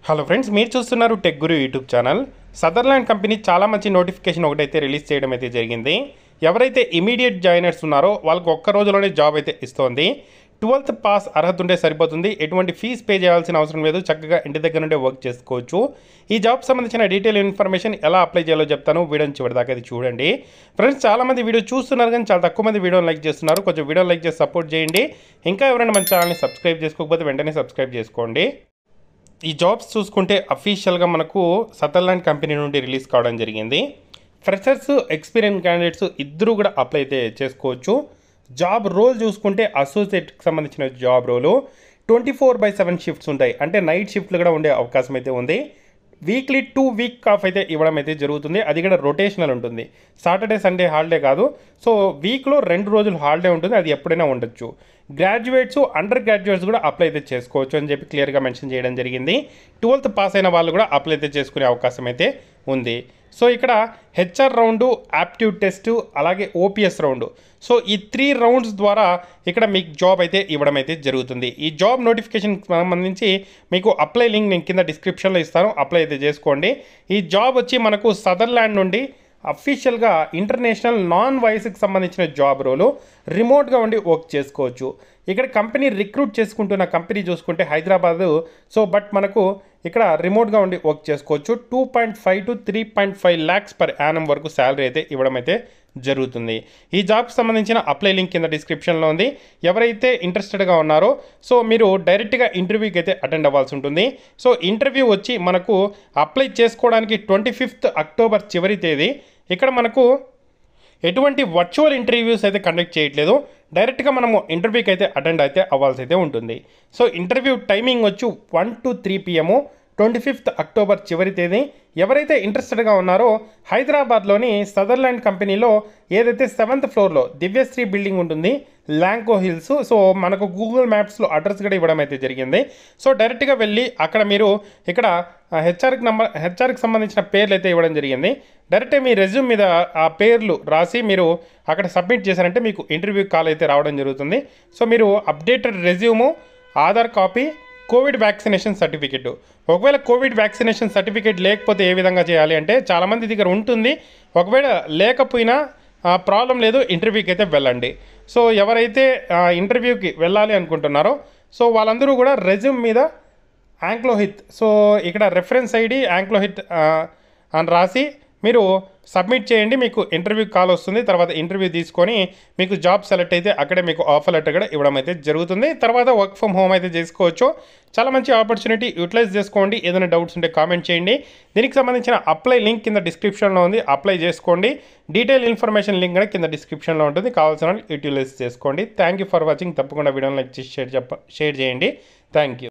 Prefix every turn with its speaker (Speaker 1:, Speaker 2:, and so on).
Speaker 1: hello friends మీరు చూస్తున్నారు Tech Guru YouTube channel Sutherland company చాలా మంచి నోటిఫికేషన్ ఒకటైతే రిలీజ్ చేయడం అయితే జరిగింది ఎవరైతే ఇమీడియట్ జాయినర్స్ ఉన్నారో వాళ్ళకి ఒక్క రోజులోనే జాబ్ అయితే ఇస్తోంది ట్వెల్త్ పాస్ అర్హత ఉంటే సరిపోతుంది ఎటువంటి ఫీజ్ పే చేయాల్సిన అవసరం లేదు చక్కగా ఇంటి దగ్గర నుండే వర్క్ చేసుకోవచ్చు ఈ జాబ్ సంబంధించిన డీటెయిల్ ఇన్ఫర్మేషన్ ఎలా అప్లై చేయాలో చెప్తాను వీడియోని చివరిదాకా అది చూడండి ఫ్రెండ్స్ చాలా మంది వీడియో చూస్తున్నారు కానీ చాలా తక్కువ మంది వీడియోని లైక్ చేస్తున్నారు కొంచెం వీడియో లైక్ చేసి సపోర్ట్ చేయండి ఇంకా ఎవరైనా మన ఛానల్ని సబ్స్క్రైబ్ చేసుకోకపోతే వెంటనే సబ్స్క్రైబ్ చేసుకోండి ఈ జాబ్స్ చూసుకుంటే అఫీషియల్గా మనకు సదర్లాండ్ కంపెనీ నుండి రిలీజ్ కావడం జరిగింది ఫ్రెషర్స్ ఎక్స్పీరియన్స్ క్యాండిడేట్స్ ఇద్దరు కూడా అప్లై అయితే చేసుకోవచ్చు జాబ్ రోల్ చూసుకుంటే అసోసియేట్కి సంబంధించిన job role twenty four by seven shifts ఉంటాయి అంటే నైట్ షిఫ్ట్లు కూడా ఉండే అవకాశం అయితే ఉంది వీక్లీ టూ వీక్ ఆఫ్ అయితే ఇవ్వడం అయితే జరుగుతుంది అది కూడా రొటేషనల్ ఉంటుంది సాటర్డే సండే హాలిడే కాదు సో వీక్లో రెండు రోజులు హాలిడే ఉంటుంది అది ఎప్పుడైనా ఉండొచ్చు గ్రాడ్యుయేట్స్ అండర్ గ్రాడ్యుయేట్స్ కూడా అప్లై అయితే చేసుకోవచ్చు అని చెప్పి క్లియర్గా మెన్షన్ చేయడం జరిగింది ట్వెల్త్ పాస్ అయిన వాళ్ళు కూడా అప్లై అయితే చేసుకునే అవకాశం అయితే ఉంది సో ఇక్కడ హెచ్ఆర్ రౌండ్ యాప్ట్యూడ్ టెస్ట్ అలాగే ఓపీఎస్ రౌండ్ సో ఈ త్రీ రౌండ్స్ ద్వారా ఇక్కడ మీకు జాబ్ అయితే ఇవ్వడం అయితే జరుగుతుంది ఈ జాబ్ నోటిఫికేషన్ సంబంధించి మీకు అప్లై లింక్ నేను కింద డిస్క్రిప్షన్లో ఇస్తాను అప్లై అయితే చేసుకోండి ఈ జాబ్ వచ్చి మనకు సదర్లాండ్ నుండి అఫీషియల్గా ఇంటర్నేషనల్ నాన్ వాయిస్కి సంబంధించిన జాబ్ రోలు రిమోట్గా ఉండి వర్క్ చేసుకోవచ్చు ఇక్కడ కంపెనీ రిక్రూట్ చేసుకుంటున్న కంపెనీ చూసుకుంటే హైదరాబాద్ సో బట్ మనకు ఇక్కడ రిమోట్గా ఉండి వర్క్ చేసుకోవచ్చు two point five to three point five lakhs per annum వరకు శాలరీ అయితే ఇవ్వడం అయితే జరుగుతుంది ఈ జాబ్కి సంబంధించిన అప్లై లింక్ కింద డిస్క్రిప్షన్లో ఉంది ఎవరైతే ఇంట్రెస్టెడ్గా ఉన్నారో సో మీరు డైరెక్ట్గా ఇంటర్వ్యూకి అయితే అటెండ్ అవ్వాల్సి ఉంటుంది సో ఇంటర్వ్యూ వచ్చి మనకు అప్లై చేసుకోవడానికి ట్వంటీ ఫిఫ్త్ అక్టోబర్ చివరి తేదీ ఇక్కడ మనకు ఎటువంటి వర్చువల్ ఇంటర్వ్యూస్ అయితే కండక్ట్ చేయట్లేదు డైరెక్ట్గా మనము ఇంటర్వ్యూకి అయితే అటెండ్ అయితే అవ్వాల్సి అయితే ఉంటుంది సో ఇంటర్వ్యూ టైమింగ్ వచ్చి one to three PM twenty fifth October చివరి తేదీ ఎవరైతే ఇంట్రెస్టెడ్గా ఉన్నారో హైదరాబాద్లోని సదర్లాండ్ కంపెనీలో ఏదైతే సెవెంత్ ఫ్లోర్లో దివ్యశ్రీ బిల్డింగ్ ఉంటుంది ల్యాంకో హిల్స్ సో మనకు గూగుల్ మ్యాప్స్లో అడ్రస్ కూడా ఇవ్వడం అయితే జరిగింది సో డైరెక్ట్గా వెళ్ళి అక్కడ మీరు ఇక్కడ హెచ్ఆర్కి నంబర్ హెచ్ఆర్కి సంబంధించిన పేర్లు అయితే ఇవ్వడం జరిగింది డైరెక్ట్ మీ రెజ్యూమ్ మీద ఆ పేర్లు రాసి మీరు అక్కడ సబ్మిట్ చేశారంటే మీకు ఇంటర్వ్యూ కాల్ అయితే రావడం జరుగుతుంది సో మీరు updated resume Aadhaar copy Covid vaccination certificate ఒకవేళ కోవిడ్ వ్యాక్సినేషన్ సర్టిఫికేట్ లేకపోతే ఏ విధంగా చేయాలి అంటే చాలామంది దగ్గర ఉంటుంది ఒకవేళ లేకపోయినా ప్రాబ్లం లేదు ఇంటర్వ్యూకి అయితే వెళ్ళండి సో ఎవరైతే ఇంటర్వ్యూకి వెళ్ళాలి అనుకుంటున్నారో సో వాళ్ళందరూ కూడా రెజ్యూమ్ మీద యాంక్లోహిత్ సో ఇక్కడ రెఫరెన్స్ ఐడి యాంక్లోహిత్ అని రాసి మీరు సబ్మిట్ చేయండి మీకు ఇంటర్వ్యూ కాల్ వస్తుంది తర్వాత ఇంటర్వ్యూ తీసుకొని మీకు జాబ్ సెలెక్ట్ అయితే అక్కడే మీకు ఆఫర్ లెటర్ కూడా ఇవ్వడం అయితే జరుగుతుంది తర్వాత వర్క్ ఫ్రమ్ హోమ్ అయితే చేసుకోవచ్చు చాలా మంచి ఆపర్చునిటీ యూటిలైజ్ చేసుకోండి ఏదైనా డౌట్స్ ఉంటే కామెంట్ చేయండి దీనికి సంబంధించిన అప్లై లింక్ కింద డిస్క్రిప్షన్లో ఉంది అప్లై చేసుకోండి డీటెయిల్ ఇన్ఫర్మేషన్ లింక్ కూడా కింద డిస్క్రిప్షన్లో ఉంటుంది కావాల్సిన యూటిలైజ్ చేసుకోండి థ్యాంక్ యూ ఫర్ వాచింగ్ తప్పకుండా వీడియోని లైక్ చేసి షేర్ చెప్ప షేర్ చేయండి థ్యాంక్ యూ